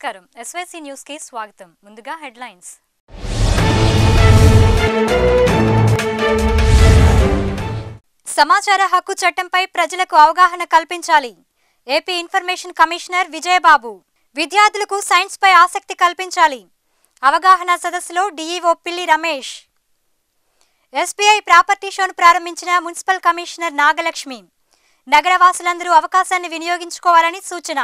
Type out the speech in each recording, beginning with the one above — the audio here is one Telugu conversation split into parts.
నమస్కారం ఎస్వైసీ న్యూస్ కి స్వాగతం ముందుగా హెడ్లైన్స్ సమాచార హక్కు చట్టంపై ప్రజలకు అవగాహన కల్పించాలి ఏపీ ఇన్ఫర్మేషన్ కమిషనర్ విజయబాబు విద్యార్థులకు సైన్స్ పై ఆసక్తి కల్పించాలి అవగాహన సదస్సులో డీఈఓ పిల్లి రమేష్ ఎస్బీఐ ప్రాపర్టీ షోను ప్రారంభించిన మున్సిపల్ కమిషనర్ నాగలక్ష్మి నగరవాసులందరూ అవకాశాన్ని వినియోగించుకోవాలని సూచన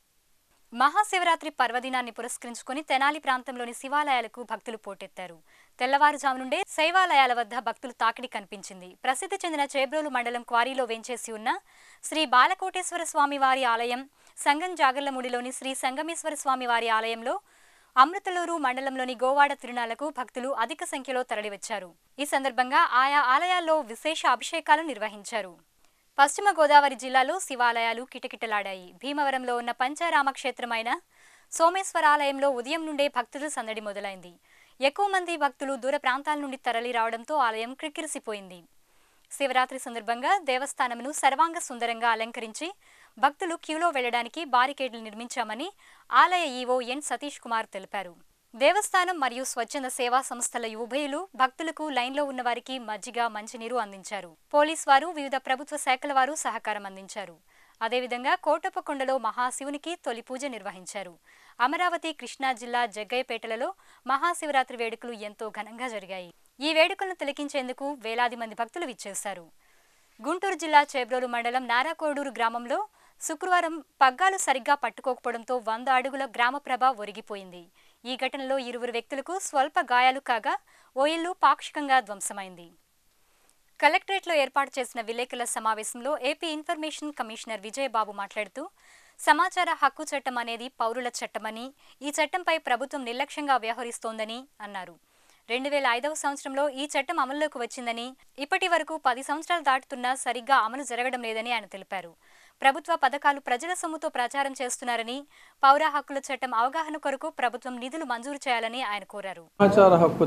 మహాశివరాత్రి పర్వదినాన్ని పురస్కరించుకుని తెనాలి ప్రాంతంలోని శివాలయాలకు భక్తులు పోటెత్తారు తెల్లవారుజాము నుండే శైవాలయాల వద్ద భక్తులు తాకిడి కనిపించింది ప్రసిద్ధి చెందిన చేబ్రోలు మండలం క్వారీలో వేంచేసి ఉన్న శ్రీ బాలకోటేశ్వర స్వామి వారి ఆలయం సంగం జాగర్లముడిలోని శ్రీ సంగమేశ్వర స్వామి వారి ఆలయంలో అమృతలూరు మండలంలోని గోవాడ తిరునాళ్లకు భక్తులు అధిక సంఖ్యలో తరలివచ్చారు ఈ సందర్భంగా ఆయా ఆలయాల్లో విశేష అభిషేకాలు నిర్వహించారు పశ్చిమ గోదావరి జిల్లాలో శివాలయాలు కిటకిటలాడాయి భీమవరంలో ఉన్న పంచారామ క్షేత్రమైన సోమేశ్వరాలయంలో ఉదయం నుండే భక్తుల సందడి మొదలైంది ఎక్కువ మంది భక్తులు దూర ప్రాంతాల నుండి తరలి రావడంతో ఆలయం క్రిక్కిరిసిపోయింది శివరాత్రి సందర్భంగా దేవస్థానమును సర్వాంగ సుందరంగా అలంకరించి భక్తులు క్యూలో వెళ్లడానికి బారికేడ్లు నిర్మించామని ఆలయ ఈవో ఎన్ సతీష్ కుమార్ తెలిపారు దేవస్థానం మరియు స్వచ్ఛంద సేవా సంస్థల ఉభయులు భక్తులకు లైన్లో ఉన్న వారికి మజ్జిగ మంచినీరు అందించారు పోలీస్ వారు వివిధ ప్రభుత్వ శాఖల వారు సహకారం అందించారు అదేవిధంగా కోటప్పకొండలో మహాశివునికి తొలి పూజ నిర్వహించారు అమరావతి కృష్ణా జిల్లా జగ్గయ్యపేటలలో మహాశివరాత్రి వేడుకలు ఎంతో ఘనంగా జరిగాయి ఈ వేడుకలను తిలకించేందుకు వేలాది మంది భక్తులు విచ్చేశారు గుంటూరు జిల్లా చేబ్రోలు మండలం నారాకోడూరు గ్రామంలో శుక్రవారం పగ్గాలు సరిగ్గా పట్టుకోకపోవడంతో వంద అడుగుల గ్రామప్రభ ఒరిగిపోయింది ఈ ఘటనలో ఇరువురు వ్యక్తులకు స్వల్ప గాయాలు కాగా ఓ ఇల్లు పాక్షికంగా ధ్వంసమైంది కలెక్టరేట్లో ఏర్పాటు చేసిన విలేకరుల సమావేశంలో ఏపీ ఇన్ఫర్మేషన్ కమిషనర్ విజయబాబు మాట్లాడుతూ సమాచార హక్కు చట్టం అనేది పౌరుల చట్టమని ఈ చట్టంపై ప్రభుత్వం నిర్లక్ష్యంగా వ్యవహరిస్తోందని అన్నారు రెండు వేల ఐదవ సంవత్సరంలో ఈ చట్టం అమల్లోకి వచ్చిందని ఇప్పటి వరకు పది సంవత్సరాలు దాటుతున్నా సరిగ్గా అమలు జరగడం లేదని ఆయన తెలిపారు ప్రభుత్వ పథకాలు ప్రజల సొమ్ముతో ప్రచారం చేస్తున్నారని పౌర హక్కుల చట్టం అవగాహన కొరకు ప్రభుత్వం నిధులు మంజూరు చేయాలని ఆయన కోరారు సమాచార హక్కు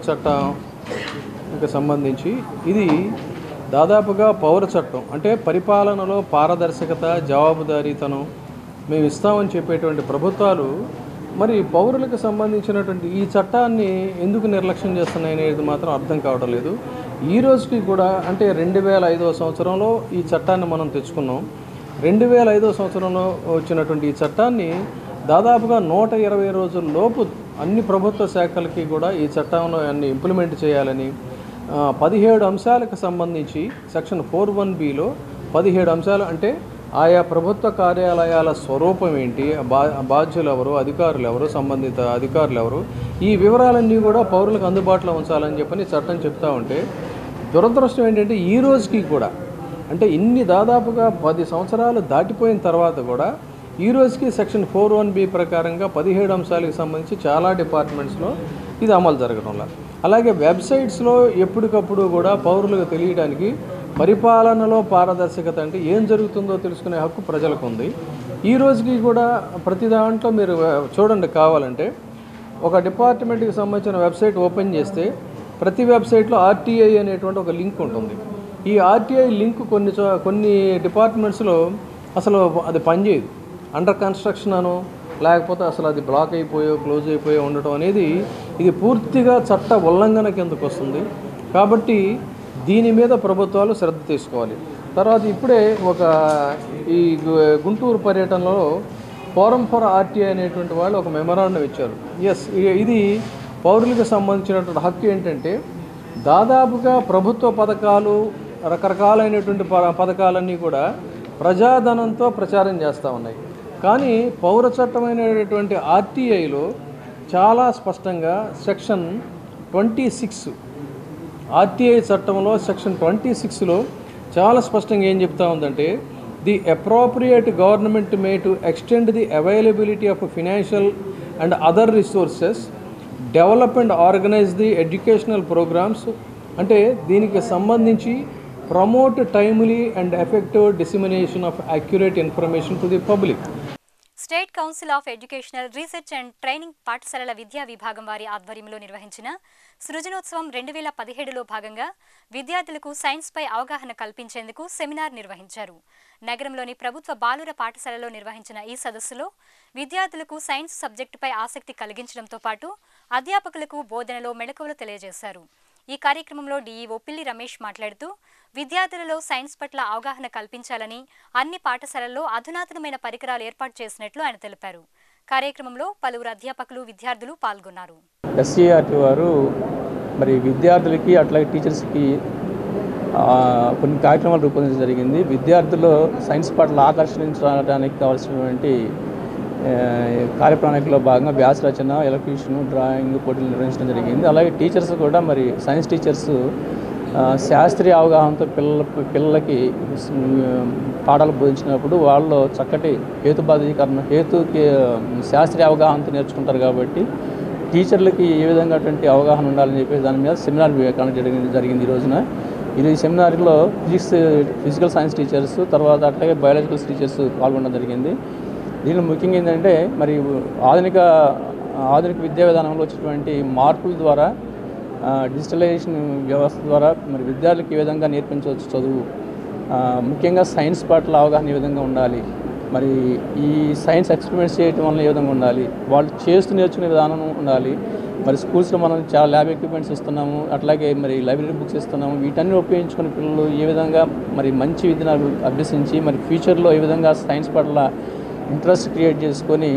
చట్టంకి సంబంధించి ఇది దాదాపుగా పౌర చట్టం అంటే పరిపాలనలో పారదర్శకత జవాబుదారీతనం మేము ఇస్తామని చెప్పేటువంటి ప్రభుత్వాలు మరి పౌరులకు సంబంధించినటువంటి ఈ చట్టాన్ని ఎందుకు నిర్లక్ష్యం చేస్తున్నాయి అనేది మాత్రం అర్థం కావడం లేదు ఈ రోజుకి కూడా అంటే రెండు వేల ఐదవ సంవత్సరంలో ఈ చట్టాన్ని మనం తెచ్చుకున్నాం రెండు వేల ఐదో సంవత్సరంలో వచ్చినటువంటి ఈ చట్టాన్ని దాదాపుగా నూట ఇరవై రోజుల లోపు అన్ని ప్రభుత్వ శాఖలకి కూడా ఈ చట్టంలో అన్ని ఇంప్లిమెంట్ చేయాలని ఆ, పదిహేడు అంశాలకు సంబంధించి సెక్షన్ ఫోర్ వన్ బిలో పదిహేడు అంశాలు అంటే ఆయా ప్రభుత్వ కార్యాలయాల స్వరూపం ఏంటి బా బాధ్యులు ఎవరు అధికారులు ఎవరు సంబంధిత అధికారులు ఎవరు ఈ వివరాలన్నీ కూడా పౌరులకు అందుబాటులో ఉంచాలని చెప్పని చట్టం చెప్తా ఉంటే దురదృష్టం ఏంటంటే ఈ రోజుకి కూడా అంటే ఇన్ని దాదాపుగా పది సంవత్సరాలు దాటిపోయిన తర్వాత కూడా ఈ రోజుకి సెక్షన్ ఫోర్ వన్ బి ప్రకారంగా పదిహేడు అంశాలకు సంబంధించి చాలా డిపార్ట్మెంట్స్లో ఇది అమలు జరగడంలా అలాగే వెబ్సైట్స్లో ఎప్పటికప్పుడు కూడా పౌరులకు తెలియడానికి పరిపాలనలో పారదర్శకత అంటే ఏం జరుగుతుందో తెలుసుకునే హక్కు ప్రజలకు ఉంది ఈ రోజుకి కూడా ప్రతి దాంట్లో మీరు చూడండి కావాలంటే ఒక డిపార్ట్మెంట్కి సంబంధించిన వెబ్సైట్ ఓపెన్ చేస్తే ప్రతి వెబ్సైట్లో ఆర్టీఐ అనేటువంటి ఒక లింక్ ఉంటుంది ఈ ఆర్టీఐ లింక్ కొన్ని చో- కొన్ని డిపార్ట్మెంట్స్లో అసలు అది పనిచేయదు అండర్ కన్స్ట్రక్షన్ అను లేకపోతే అసలు అది బ్లాక్ అయిపోయో క్లోజ్ అయిపోయో ఉండటం అనేది ఇది పూర్తిగా చట్ట ఉల్లంఘన కిందకు వస్తుంది కాబట్టి దీని మీద ప్రభుత్వాలు శ్రద్ధ తీసుకోవాలి తర్వాత ఇప్పుడే ఒక ఈ గు- గుంటూరు పర్యటనలో ఫోరం ఫర్ ఆర్టీఐ అనేటువంటి వాళ్ళు ఒక మెమరాండం ఇచ్చారు ఎస్ ఇది పౌరులకు సంబంధించినటువంటి హక్కు ఏంటంటే దాదాపుగా ప్రభుత్వ పథకాలు రకరకాలైనటువంటి ప- పథకాలన్నీ కూడా ప్రజాధనంతో ప్రచారం చేస్తూ ఉన్నాయి కానీ పౌర చట్టమైనటువంటి ఆర్టీఐలో చాలా స్పష్టంగా సెక్షన్ ట్వంటీ సిక్స్ ఆర్టీఐ చట్టంలో సెక్షన్ ట్వంటీ సిక్స్లో చాలా స్పష్టంగా ఏం చెప్తా ఉందంటే the appropriate government may to extend the availability of financial and other resources develop and organise the educational programmes అంటే దీనికి సంబంధించి promote timely and effective dissemination of accurate information to the public state council of educational research and training పాఠశాలల విద్యా విభాగం వారి ఆధ్వర్యంలో నిర్వహించిన సృజనోత్సవం రెండు వేల పదిహేడులో భాగంగా విద్యార్థులకు సైన్స్పై అవగాహన కల్పించేందుకు సెమినార్ నిర్వహించారు నగరంలోని ప్రభుత్వ బాలుర పాఠశాలలో నిర్వహించిన ఈ సదస్సులో విద్యార్థులకు సైన్స్ సబ్జెక్టుపై ఆసక్తి కలిగించడంతో పాటు అధ్యాపకులకు బోధనలో మెళకువలు తెలియజేశారు ఈ కార్యక్రమంలో డీఈఓ పిల్లి రమేష్ మాట్లాడుతూ విద్యార్థులలో సైన్స్ పట్ల అవగాహన కల్పించాలని అన్ని పాఠశాలల్లో అధునాతనమైన పరికరాలు ఏర్పాటు చేసినట్లు ఆయన తెలిపారు కార్యక్రమంలో పలువురు అధ్యాపకులు విద్యార్థులు పాల్గొన్నారు ఎస్సీఆర్టీ వారు మరి విద్యార్థులకి అట్లాగే టీచర్స్కి ఆ, కొన్ని కార్యక్రమాలు రూపొందించడం జరిగింది విద్యార్థుల్లో సైన్స్ పట్ల ఆకర్షించడానికి కావాల్సినటువంటి ఆ, కార్యప్రణాళికలో భాగంగా వ్యాస రచన ఎలక్యూషన్ డ్రాయింగ్ పోటీలు నిర్వహించడం జరిగింది అలాగే టీచర్స్ కూడా మరి సైన్స్ టీచర్స్ ఆ, శాస్త్రీయ అవగాహనతో పిల్లల పిల్లలకి స్- పాఠాలు బోధించినప్పుడు వాళ్ళు చక్కటి హేతుబాధీకరణ హేతు శాస్త్రీయ అవగాహనతో నేర్చుకుంటారు కాబట్టి టీచర్లకి ఏ విధంగాటువంటి అవగాహన ఉండాలని చెప్పేసి దాని మీద సెమినార్ కండక్ట్ జరిగింది జరిగింది ఈ రోజున ఈ సెమినార్లో ఫిజిక్స్ ఫిజికల్ సైన్స్ టీచర్స్ తర్వాత అట్లాగే బయాలజికల్ టీచర్స్ పాల్గొనడం జరిగింది దీనిలో ముఖ్యంగా ఏంటంటే మరి ఆధునిక ఆధునిక విద్యా విధానంలో వచ్చినటువంటి మార్పుల ద్వారా ఆ, డిజిటలైజేషన్ వ్యవస్థ ద్వారా మరి విద్యార్థులకు ఏ విధంగా నేర్పించవచ్చు చదువు ఆ, ముఖ్యంగా సైన్స్ పట్ల అవగాహన ఏ విధంగా ఉండాలి మరి ఈ సైన్స్ ఎక్స్పెరిమెంట్స్ చేయటం వల్ల ఏ విధంగా ఉండాలి వాళ్ళు చేస్తూ నేర్చుకునే విధానం ఉండాలి మరి స్కూల్స్లో మనం చాలా ల్యాబ్ ఎక్విప్మెంట్స్ ఇస్తున్నాము అట్లాగే మరి లైబ్రరీ బుక్స్ ఇస్తున్నాము వీటన్ని ఉపయోగించుకుని పిల్లలు ఏ విధంగా మరి మంచి విద్యను అభి- అభ్యసించి మరి ఫ్యూచర్లో ఏ విధంగా సైన్స్ పట్ల ఇంట్రెస్ట్ క్రియేట్ చేసుకొని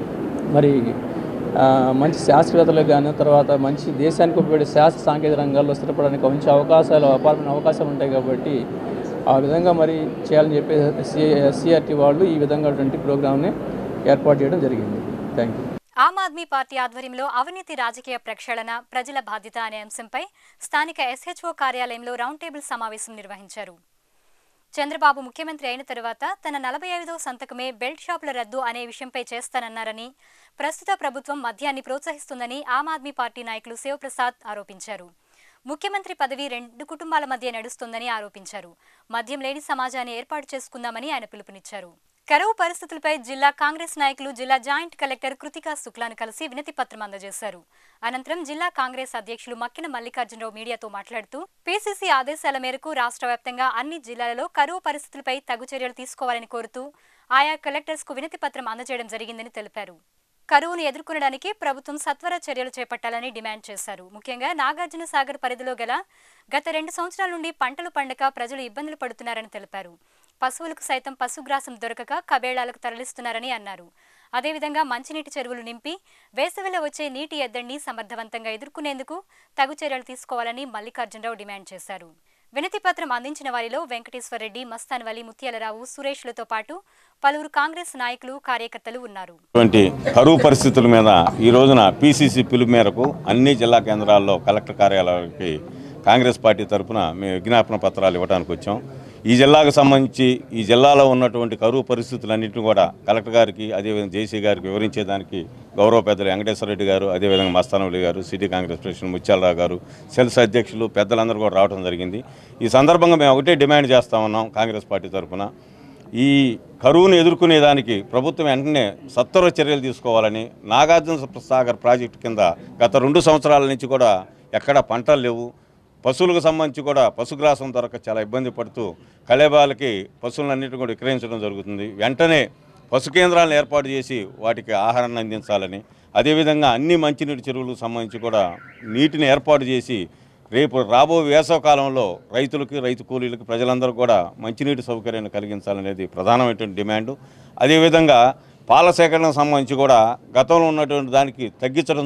మరి ఆ, మంచి శాస్త్రవేత్తలకు కానీ తర్వాత మంచి దేశానికి ఉపయోగపడే శాస్త్ర సాంకేతిక రంగాల్లో స్థిరపడడానికి మంచి అవకాశాలు అపారమైన అవకాశాలు ఉంటాయి కాబట్టి ఆ విధంగా మరి చేయాలని చెప్పి ఎస్సీ ఎస్సీఆర్టీ వాళ్ళు ఈ విధంగా ప్రోగ్రామ్ని ఏర్పాటు చేయడం జరిగింది థ్యాంక్ యూ ఆమ్ ఆద్మీ పార్టీ ఆధ్వర్యంలో అవినీతి రాజకీయ ప్రక్షాళన ప్రజల బాధ్యత అనే అంశంపై స్థానిక ఎస్హెచ్ఓ కార్యాలయంలో రౌండ్ టేబుల్ సమావేశం నిర్వహించారు చంద్రబాబు ముఖ్యమంత్రి అయిన తరువాత తన నలభై ఐదవ సంతకమే బెల్ట్ షాపుల రద్దు అనే విషయంపై చేస్తానన్నారని ప్రస్తుత ప్రభుత్వం మద్యాన్ని ప్రోత్సహిస్తుందని ఆమ్ ఆద్మీ పార్టీ నాయకులు శివప్రసాద్ ఆరోపించారు ముఖ్యమంత్రి పదవి రెండు కుటుంబాల మధ్య నడుస్తుందని ఆరోపించారు మద్యం లేని సమాజాన్ని ఏర్పాటు చేసుకుందామని ఆయన పిలుపునిచ్చారు కరువు పరిస్థితులపై జిల్లా కాంగ్రెస్ నాయకులు జిల్లా జాయింట్ కలెక్టర్ కృతికా శుక్లాను కలిసి వినతి పత్రం అందజేశారు అనంతరం జిల్లా కాంగ్రెస్ అధ్యక్షులు మక్కిన మల్లికార్జునరావు మీడియాతో మాట్లాడుతూ పీసీసీ ఆదేశాల మేరకు రాష్ట్ర వ్యాప్తంగా అన్ని జిల్లాలలో కరువు పరిస్థితులపై తగు చర్యలు తీసుకోవాలని కోరుతూ ఆయా కలెక్టర్స్ కు వినతి పత్రం అందజేయడం జరిగిందని తెలిపారు కరువును ఎదుర్కొనడానికి ప్రభుత్వం సత్వర చర్యలు చేపట్టాలని డిమాండ్ చేశారు ముఖ్యంగా నాగార్జున సాగర్ పరిధిలో గల గత రెండు సంవత్సరాల నుండి పంటలు పండక ప్రజలు ఇబ్బందులు పడుతున్నారని తెలిపారు పశువులకు సైతం పశుగ్రాసం దొరకక కబేళాలకు తరలిస్తున్నారని అన్నారు అదేవిధంగా మంచినీటి చెరువులు నింపి వేసవిలో వచ్చే నీటి ఎద్దడిని సమర్థవంతంగా ఎదుర్కొనేందుకు తగు చర్యలు తీసుకోవాలని మల్లికార్జునరావు డిమాండ్ చేశారు వినతి పత్రం అందించిన వారిలో వెంకటేశ్వరరెడ్డి మస్తాన్ వలి ముత్యాలరావు సురేష్లతో పాటు పలువురు కాంగ్రెస్ నాయకులు కార్యకర్తలు ఉన్నారు ఇటువంటి కరువు పరిస్థితుల మీద ఈ రోజున పీసీసీ పిలుపు మేరకు అన్ని జిల్లా కేంద్రాల్లో కలెక్టర్ కార్యాలయాలకి కాంగ్రెస్ పార్టీ తరఫున మేము విజ్ఞాపన పత్రాలు ఇవ్వడానికి వచ్చాం ఈ జిల్లాకు సంబంధించి ఈ జిల్లాలో ఉన్నటువంటి కరువు పరిస్థితులన్నింటినీ కూడా కలెక్టర్ గారికి అదేవిధంగా జేసీ గారికి వివరించేదానికి గౌరవ పెద్దలు వెంకటేశ్వర రెడ్డి గారు అదేవిధంగా మస్తానవలి గారు సిటీ కాంగ్రెస్ ప్రెసిడెంట్ ముత్యాలరావు గారు సెల్స్ అధ్యక్షులు పెద్దలందరూ కూడా రావడం జరిగింది ఈ సందర్భంగా మేము ఒకటే డిమాండ్ చేస్తా ఉన్నాం కాంగ్రెస్ పార్టీ తరఫున ఈ కరువును ఎదుర్కొనేదానికి ప్రభుత్వం వెంటనే సత్వర చర్యలు తీసుకోవాలని నాగార్జున సాగర్ ప్రాజెక్టు కింద గత రెండు సంవత్సరాల నుంచి కూడా ఎక్కడ పంటలు లేవు పశువులకు సంబంధించి కూడా పశుగ్రాసం దొరక చాలా ఇబ్బంది పడుతూ కళేబాలకి పశువులన్నింటినీ కూడా విక్రయించడం జరుగుతుంది వెంటనే పశు కేంద్రాలను ఏర్పాటు చేసి వాటికి ఆహారాన్ని అందించాలని అదేవిధంగా అన్ని మంచినీటి చెరువులకు సంబంధించి కూడా నీటిని ఏర్పాటు చేసి రేపు రాబో వేసవ కాలంలో రైతులకి రైతు కూలీలకి ప్రజలందరూ కూడా మంచినీటి సౌకర్యాన్ని కలిగించాలనేది ప్రధానమైనటువంటి డిమాండు అదేవిధంగా పాల సేకరణకు సంబంధించి కూడా గతంలో ఉన్నటువంటి దానికి తగ్గించడం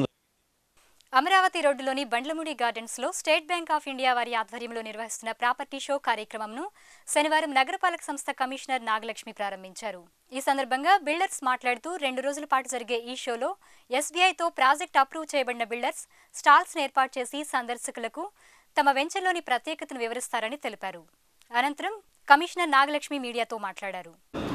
అమరావతి రోడ్డులోని బండ్లమూడి గార్డెన్స్ లో స్టేట్ బ్యాంక్ ఆఫ్ ఇండియా వారి ఆధ్వర్యంలో నిర్వహిస్తున్న ప్రాపర్టీ షో కార్యక్రమంను శనివారం నగరపాలక సంస్థ కమిషనర్ నాగలక్ష్మి ప్రారంభించారు ఈ సందర్భంగా బిల్డర్స్ మాట్లాడుతూ రెండు రోజుల పాటు జరిగే ఈ షోలో ఎస్బీఐతో ప్రాజెక్ట్ అప్రూవ్ చేయబడిన బిల్డర్స్ స్టాల్స్ ఏర్పాటు చేసి సందర్శకులకు తమ వెంచర్లోని ప్రత్యేకతను వివరిస్తారని తెలిపారు అనంతరం కమిషనర్ నాగలక్ష్మి మీడియాతో మాట్లాడారు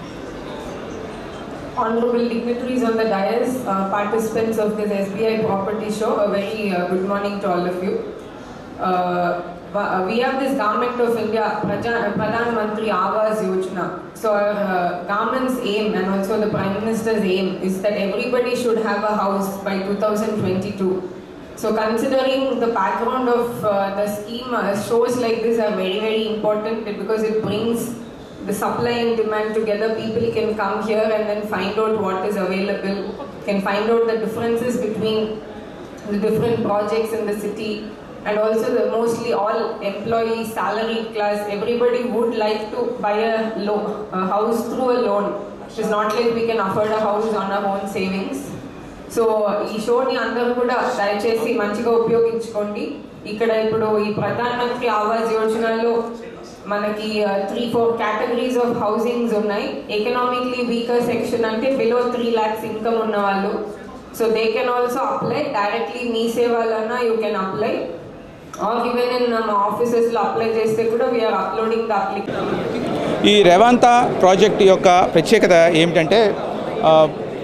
honorable dignitaries on the dais, uh, participants of this SBI property show, a very uh, good morning to all of you. Uh, uh, we have this government of India, Praja- Pradhan Mantri Awas Yojana. So our uh, government's aim and also the Prime Minister's aim is that everybody should have a house by 2022. So considering the background of uh, the scheme, uh, shows like this are very very important because it brings the supply and demand together. People can come here and then find out what is available, can find out the differences between the different projects in the city and also the mostly all employees, salaried class, everybody would like to buy a, lo- a house through a loan. It's not like we can afford a house on our own savings. So ఈ షోని అందరూ కూడా దయచేసి మంచిగా ఉపయోగించుకోండి ఇక్కడ ఇప్పుడు ఈ ప్రధాన మంత్రి ఆవాస్ యోజనలో మనకి three four categories of housings ఉన్నాయి ఎకనామిక్లీ వీకర్ సెక్షన్ అంటే బిలో త్రీ ల్యాక్స్ ఇన్కమ్ ఉన్న వాళ్ళు so they can also apply directly మీ సేవలన్నా you can apply or even in మా ఆఫీసెస్లో అప్లై చేస్తే కూడా వీఆర్ అప్లోడింగ్ ద అప్లికేషన్ ఈ రేవంత ప్రాజెక్ట్ యొక్క ప్రత్యేకత ఏమిటంటే ఆ,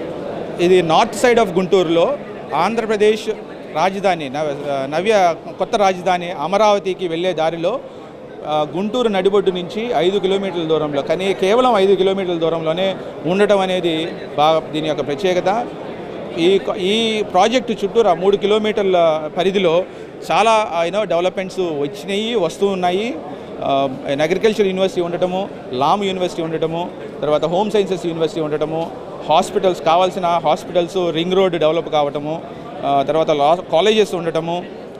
ఇది నార్త్ సైడ్ ఆఫ్ గుంటూరులో ఆంధ్రప్రదేశ్ రాజధాని నవ నవ్య కొత్త రాజధాని అమరావతికి వెళ్ళే దారిలో ఆ, గుంటూరు నడిబొడ్డు నుంచి ఐదు కిలోమీటర్ల దూరంలో కానీ కేవలం ఐదు కిలోమీటర్ల దూరంలోనే ఉండటం అనేది బాగా దీని యొక్క ప్రత్యేకత ఈ ఈ ప్రాజెక్టు చుట్టూరా మూడు కిలోమీటర్ల పరిధిలో చాలా యూనో డెవలప్మెంట్స్ వచ్చినాయి వస్తూ ఉన్నాయి అగ్రికల్చర్ యూనివర్సిటీ ఉండటము లామ్ యూనివర్సిటీ ఉండటము తర్వాత హోమ్ సైన్సెస్ యూనివర్సిటీ ఉండటము హాస్పిటల్స్ కావాల్సిన హాస్పిటల్స్ రింగ్ రోడ్ డెవలప్ కావటము ఆ, తర్వాత లా కాలేజెస్ ఉండటము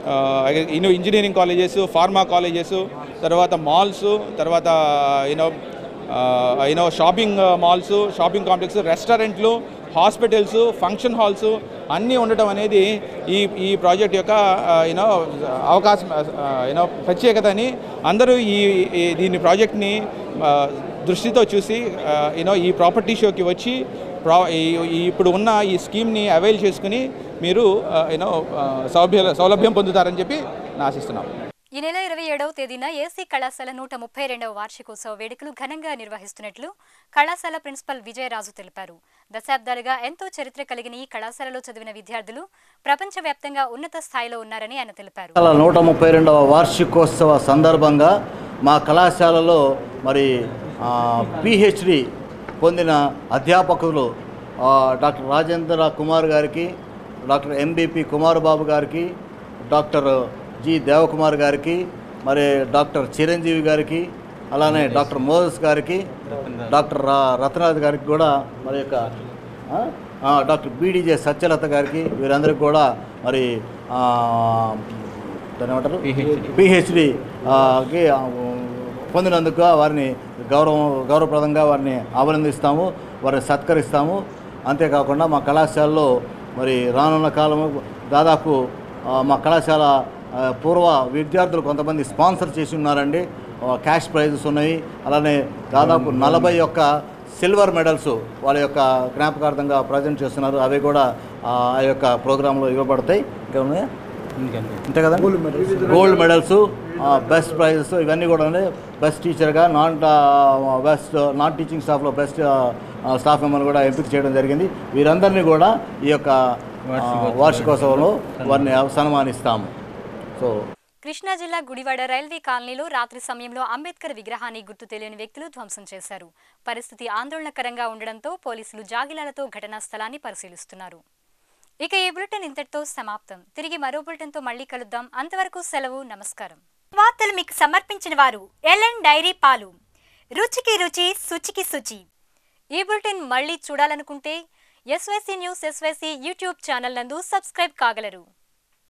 you know engineering colleges pharma colleges తర్వాత మాల్స్ తర్వాత you know you know shopping malls shopping complex రెస్టారెంట్లు హాస్పిటల్స్ ఫంక్షన్ హాల్స్ అన్నీ ఉండటం అనేది ఈ ఈ ప్రాజెక్ట్ యొక్క యూనో అవకాశం యూనో ప్రత్యేకత అని అందరూ ఈ ఈ- దీని ప్రాజెక్ట్ని ఆ, దృష్టితో చూసి యూనో ఈ ప్రాపర్టీ షోకి వచ్చి ప్రా ఈ- ఈ ఇప్పుడు ఉన్న ఈ స్కీమ్ని అవైల్ చేసుకుని మీరు యూనో సౌలభ్య సౌలభ్యం పొందుతారని చెప్పి నేను ఆశిస్తున్నాం ఈ నెల ఇరవై ఏడవ తేదీన ఏసీ కళాశాల నూట ముప్పై రెండవ వార్షికోత్సవ వేడుకలు ఘనంగా నిర్వహిస్తున్నట్లు కళాశాల ప్రిన్సిపల్ విజయరాజు తెలిపారు దశాబ్దాలుగా ఎంతో చరిత్ర కలిగిన ఈ కళాశాలలో చదివిన విద్యార్థులు ప్రపంచవ్యాప్తంగా ఉన్నత స్థాయిలో ఉన్నారని ఆయన తెలిపారు కళాశాల నూట ముప్పై రెండవ వార్షికోత్సవ సందర్భంగా మా కళాశాలలో మరి పిహెచ్డి పొందిన అధ్యాపకులు ఆ, డాక్టర్ రాజేంద్ర కుమార్ గారికి డాక్టర్ ఎంబీపీ కుమార్ బాబు గారికి డాక్టర్ జి దేవకుమార్ గారికి మరి డాక్టర్ చిరంజీవి గారికి అలానే డాక్టర్ మోదస్ గారికి డాక్టర్ రా- రత్నాథ్ గారికి కూడా మరి యొక్క ఆ, ఆ, డాక్టర్ బీడీజే సత్యలత గారికి వీరందరికీ కూడా మరి ఆ, దాన్ని ఏమంటారు పిహెచ్డి కి ఆ, పొందినందుకు వారిని గౌరవం గౌరవప్రదంగా వారిని అభినందిస్తాము వారిని సత్కరిస్తాము అంతేకాకుండా మా కళాశాలలో మరి రానున్న కాలము దాదాపు ఆ, మా కళాశాల ఆ, పూర్వ విద్యార్థులు కొంతమంది స్పాన్సర్ చేసి ఉన్నారండి ఆ, క్యాష్ ప్రైజెస్ ఉన్నాయి అలానే దాదాపు నలభై ఒక్క సిల్వర్ మెడల్స్ వాళ్ళ యొక్క జ్ఞాపకార్థంగా ప్రజెంట్ చేస్తున్నారు అవి కూడా ఆ ఆ యొక్క ప్రోగ్రాంలో ఇవ్వబడతాయి ఇంకా ఉన్నాయా అంతే కదా గోల్డ్ మెడల్స్ బెస్ట్ ప్రైజెస్ ఇవన్నీ కూడా ఉన్నాయి బెస్ట్ టీచర్గా నాన్ బెస్ట్ నాన్ టీచింగ్ స్టాఫ్లో బెస్ట్ స్టాఫ్ మెంబర్ కూడా ఎంపిక చేయడం జరిగింది వీరందరినీ కూడా ఈ యొక్క ఆ, వార్షికోత్సవంలో వారిని సన్మానిస్తాము సో కృష్ణా జిల్లా గుడివాడ రైల్వే కాలనీలో రాత్రి సమయంలో అంబేద్కర్ విగ్రహాన్ని గుర్తు తెలియని వ్యక్తులు ధ్వంసం చేశారు పరిస్థితి ఆందోళనకరంగా ఉండడంతో పోలీసులు జాగిలాలతో ఘటనా స్థలాన్ని పరిశీలిస్తున్నారు ఇక ఈ బులెటిన్ ఇంతటితో సమాప్తం తిరిగి మరో బులెటిన్తో మళ్ళీ కలుద్దాం అంతవరకు సెలవు నమస్కారం వార్తలు మీకు సమర్పించిన వారు ఎల్ఎన్ డైరీ పాలు రుచికి రుచి శుచికి శుచి ఈ బులెటిన్ మళ్ళీ చూడాలనుకుంటే SYC news SYC YouTube channel నందు సబ్స్క్రైబ్ కాగలరు